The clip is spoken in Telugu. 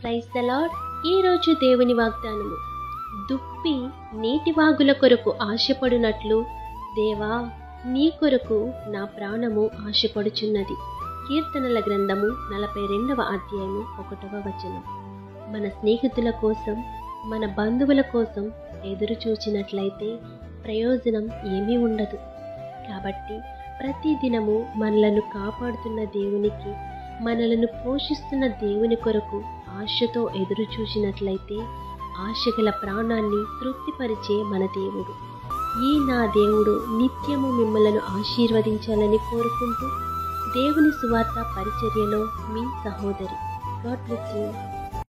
ప్రైజ్ ద లాడ్ ఈరోజు దేవుని వాగ్దానము దుప్పి నీటి వాగుల కొరకు ఆశపడునట్లు దేవా నీ కొరకు నా ప్రాణము ఆశపడుచున్నది కీర్తనల గ్రంథము నలభై రెండవ అధ్యాయము ఒకటవ వచనం మన స్నేహితుల కోసం మన బంధువుల కోసం ఎదురు చూచినట్లయితే ప్రయోజనం ఏమీ ఉండదు కాబట్టి ప్రతి దినము మనలను కాపాడుతున్న దేవునికి మనలను పోషిస్తున్న దేవుని కొరకు ఆశతో ఎదురు చూసినట్లయితే ఆశగల ప్రాణాన్ని తృప్తిపరిచే మన దేవుడు ఈ నా దేవుడు నిత్యము మిమ్మలను ఆశీర్వదించాలని కోరుకుంటూ దేవుని సువార్త పరిచర్యలో మీ సహోదరి గాడ్ బ్లెస్ యూ